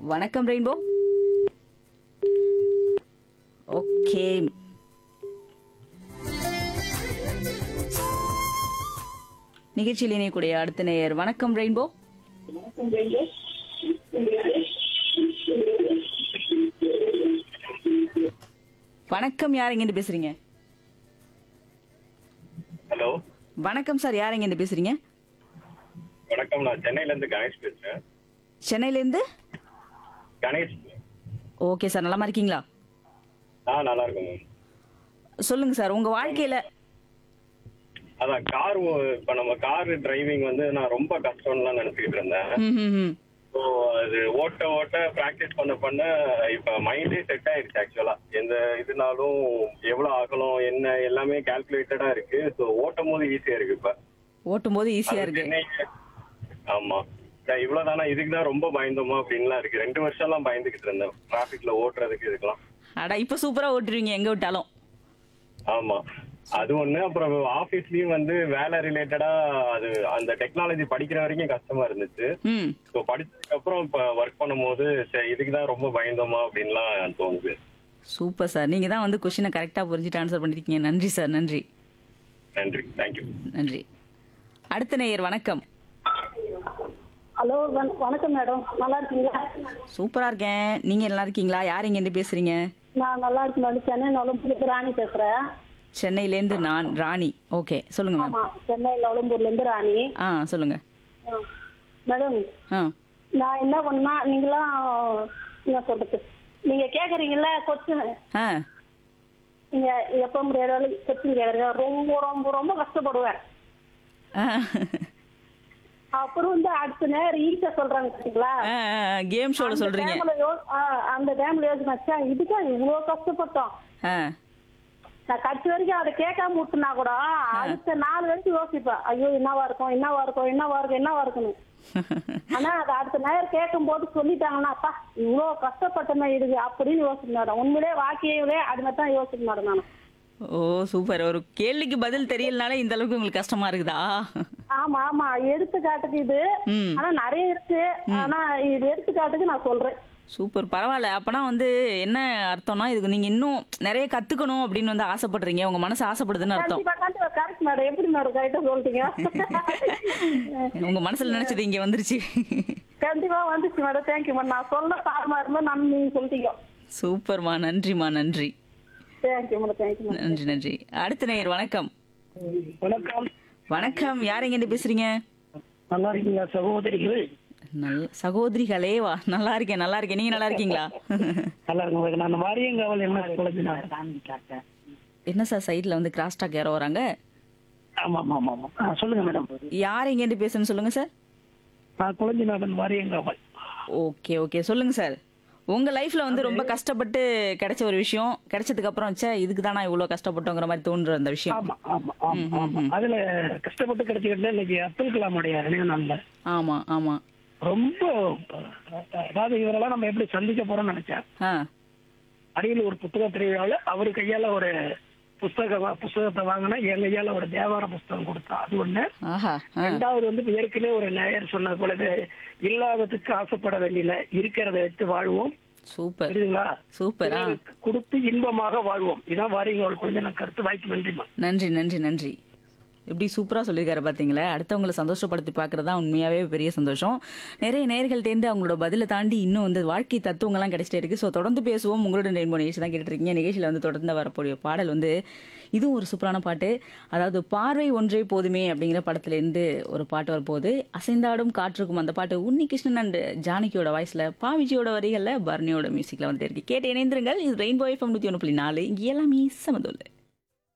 வணக்கம் rainbow okay நிகழ்ச்சியில் இணையக்கூடிய அடுத்த நேயர் வணக்கம் ரெயின்போ வணக்கம் யார் எங்கேருந்து பேசுறீங்க ஹலோ வணக்கம் சார் யார் எங்கேருந்து பேசுறீங்க வணக்கம் நான் சென்னையில இருந்து கணேஷ் பேசுறேன் சென்னையிலேருந்து கணேஷ் ஓகே சார் நலமா இருக்கீங்களா ஆ நல்லா இருக்கும் மேம் சொல்லுங்க சார் உங்க வாழ்க்கையில அதான் கார் இப்ப நம்ம கார் டிரைவிங் வந்து நான் ரொம்ப கஷ்டம்லாம் நினைச்சுக்கிட்டு இருந்தேன் ம், ம், ம். ஸோ அது ஓட்ட ஓட்ட ப்ராக்டிஸ் பண்ண பண்ண இப்ப மைண்டே செட் ஆயிடுச்சு ஆக்சுவலா எந்த இதுனாலும் எவ்வளவு ஆகணும் என்ன எல்லாமே கால்குலேட்டடா இருக்கு ஸோ ஓட்டும் போது ஈஸியா இருக்கு இப்ப ஓட்டும் போது ஈஸியா இருக்கு சென்னை ஆமா நான் இவ்வளவுதானா இதுக்கு தான் ரொம்ப பயந்தோமா அப்படின்லாம் இருக்கு ரெண்டு வருஷம்லாம் பயந்துகிட்டு இருந்தேன் டிராபிக்ல ஓட்டுறதுக்கு இதுக்கெல்லாம் அடா இப்ப சூப்பரா ஓட்டுருவீங்க எங்க விட்டாலும் ஆமா அது ஒண்ணு அப்புறம் ஆபீஸ்லயும் வந்து வேலை ரிலேட்டடா அது அந்த டெக்னாலஜி படிக்கிற வரைக்கும் கஷ்டமா இருந்துச்சு ம் ஸோ படிச்சதுக்கு அப்புறம் இப்ப ஒர்க் பண்ணும்போது சரி இதுக்கு தான் ரொம்ப பயந்தோமா அப்படின்லாம் தோணுது சூப்பர் சார் நீங்க தான் வந்து கொஸ்டினை கரெக்டா புரிஞ்சுட்டு ஆன்சர் பண்ணிருக்கீங்க நன்றி சார் நன்றி நன்றி தேங்க்யூ நன்றி அடுத்த நேயர் வணக்கம் ஹலோ வண- வணக்கம் மேடம் நல்லா இருக்கீங்களா சூப்பரா இருக்கேன் நீங்க நல்லா இருக்கீங்களா யார் இங்க இருந்து பேசுறீங்க நான் நல்லா இருக்கேன் மேடம் சென்னை நொலம்பூர்லேருந்து ராணி பேசுறேன் சென்னையில இருந்து நான் ராணி ஓகே சொல்லுங்க மேம் ஆமா சென்னை நொலம்பூர்ல இருந்து ராணி ஆ சொல்லுங்க ஆ. மேடம் ஆ நான் என்ன பண்ணா நீங்களாம் என்ன சொல்றது நீங்க கேக்குறீங்கல்ல கொஸ்டின் ஆ நீங்க எப்ப முடியாத கொஸ்டின் கேக்குறீங்க ரொம்ப ரொம்ப ரொம்ப கஷ்டப்படுவேன் ஆ. அப்புறம் வந்து அடுத்த நேரம் ஈஸியா சொல்றாங்க பாத்தீங்களா ஆ, ஆ, கேம் ஷோல அந்த சொல்றீங்க டைம்ல யோ- ஆ, அந்த டைம்ல யோசிச்சா இதுதான் இவ்வளவு கஷ்டப்பட்டோம் ஆ நான் கடைசி வரைக்கும் அதை கேட்காம விட்டுனா கூட அடுத்த நாலு வரைக்கும் யோசிப்பேன் ஐயோ என்னவா இருக்கும் என்னவா இருக்கும் என்னவா இருக்கும் என்னவா இருக்குன்னு ஆனா அது அடுத்த நேரம் கேட்கும் போது சொல்லிட்டாங்கன்னா அப்பா இவ்வளவு கஷ்டப்பட்டமே இருக்கு அப்படின்னு யோசிக்க மேடம் உண்மையிலே வாக்கியவே அது மாதிரி தான் யோசிக்க மேடம் நான் ஓ சூப்பர் ஒரு கேள்விக்கு பதில் தெரியலனால இந்த அளவுக்கு உங்களுக்கு கஷ்டமா இருக்குதா ஆமா ஆமா எடுத்துக்காட்டுக்கு இது ம் ஆனா நிறைய இருக்கு ஆனா இது எடுத்துக்காட்டுக்கு நான் சொல்றேன் சூப்பர் பரவாயில்ல அப்பனா வந்து என்ன அர்த்தம்னா இதுக்கு நீங்க இன்னும் நிறைய கத்துக்கணும் அப்படின்னு வந்து ஆசைப்படுறீங்க உங்க மனசு ஆசைப்படுதுன்னு அர்த்தம் கண்டிப்பா கண்டிப்பா கரெக்ட் மேடம் எப்படி மேடம் கரெக்டா சொல்லிட்டீங்க உங்க மனசுல நினைச்சது இங்க வந்துருச்சு கண்டிப்பா வந்துச்சு மேடம் தேங்க்யூ மேடம் நான் சொல்ல சாரமா இருந்தா நான் நீங்க சொல்லிட்டீங்க சூப்பர்மா நன்றிமா நன்றி தேங்க்யூ மேடம் தேங்க்யூ மேடம் நன்றி நன்றி அடுத்த நேயர் வணக்கம் வணக்கம் வணக்கம் யார் எங்க இருந்து பேசுறீங்க நல்லா இருக்கீங்களா சகோதரிகள் நல்ல சகோதரிகளே வா நல்லா இருக்கேன் நல்லா இருக்கேன் நீங்க நல்லா இருக்கீங்களா நல்லா இருக்கும் நான் வாரியங்காவல் என்ன குழந்தை என்ன சார் சைட்ல வந்து கிராஸ் டாக் யாரோ வராங்க ஆமா ஆமா ஆமா ஆமா ஆ, சொல்லுங்க மேடம் யார் எங்க இருந்து பேசுன்னு சொல்லுங்க சார் நான் குழந்தைநாதன் வாரியங்காவல் ஓகே ஓகே சொல்லுங்க சார் உங்க லைஃப்ல வந்து ரொம்ப கஷ்டப்பட்டு கிடைச்ச ஒரு விஷயம் கிடைச்சதுக்கு அப்புறம் ச்சே இதுக்கு தான் நான் இவ்வளவு கஷ்டப்பட்டோங்கிற மாதிரி தோன்ற அந்த விஷயம் ஆமா ஆமா ஆமா ஆமா அதுல கஷ்டப்பட்டு கிடைச்சிக்கிட்டு இன்னைக்கு அப்துல் கலாமுடைய நினைவு நாள்ல ஆமா ஆமா ரொம்ப அதாவது இவரெல்லாம் நம்ம எப்படி சந்திக்க போறோம்னு நினைச்சேன் ஆ அடியில் ஒரு புத்தக திருவிழாவில் அவர் கையால ஒரு புஸ்தக வா- புஸ்தகத்தை வாங்கினா என் கையால ஒரு தேவார புஸ்தகம் கொடுத்தா அது ஒண்ணு ஆஹா ஆ. ரெண்டாவது வந்து இப்ப ஏற்கனவே ஒரு நேயர் சொன்னது போலவே இல்லாததுக்கு ஆசைப்பட வேண்டியல இருக்கிறத எடுத்து வாழ்வோம் சூப்பர் புரியுதுங்களா சூப்பர் ஆ பிறருக்கு கொடுத்து இன்பமாக வாழ்வோம் இதான் வாரியங்கள் கொஞ்சம் நான் கருத்து வாய்ப்பு நன்றிமா நன்றி நன்றி நன்றி எப்படி சூப்பரா சொல்லியிருக்காரு பாத்தீங்களா அடுத்தவங்களை சந்தோஷப்படுத்தி பார்க்கறது தான் உண்மையாவே பெரிய சந்தோஷம் நிறைய நேர்கள்ட்டேருந்து அவங்களோட பதிலை தாண்டி இன்னும் வந்து வாழ்க்கை தத்துவங்கள்லாம் கிடைச்சிட்டே இருக்கு ஸோ தொடர்ந்து பேசுவோம் உங்களோட ரெயின்போ நிகழ்ச்சி தான் கேட்டுட்டு இருக்கீங்க நிகழ்ச்சியில் வந்து தொடர்ந்து வரக்கூடிய பாடல் வந்து இதுவும் ஒரு சூப்பரான பாட்டு அதாவது பார்வை ஒன்றே போதுமே அப்படிங்கிற படத்துலேருந்து ஒரு பாட்டு வரப்போகுது அசைந்தாடும் காற்றுக்கும் அந்த பாட்டு உன்னி கிருஷ்ணன் அண்ட் ஜானகியோட வாய்ஸ்ல பாவிஜியோட வரிகளில் பர்னியோட மியூசிக்ல வந்து இருக்கு கேட்டு இணைந்திருங்கள் இது ரெயின்போ எஃப்எம் நூற்றி ஒன்று புள்ளி நாலு இங்கே எல்லாமே சமதொல்லு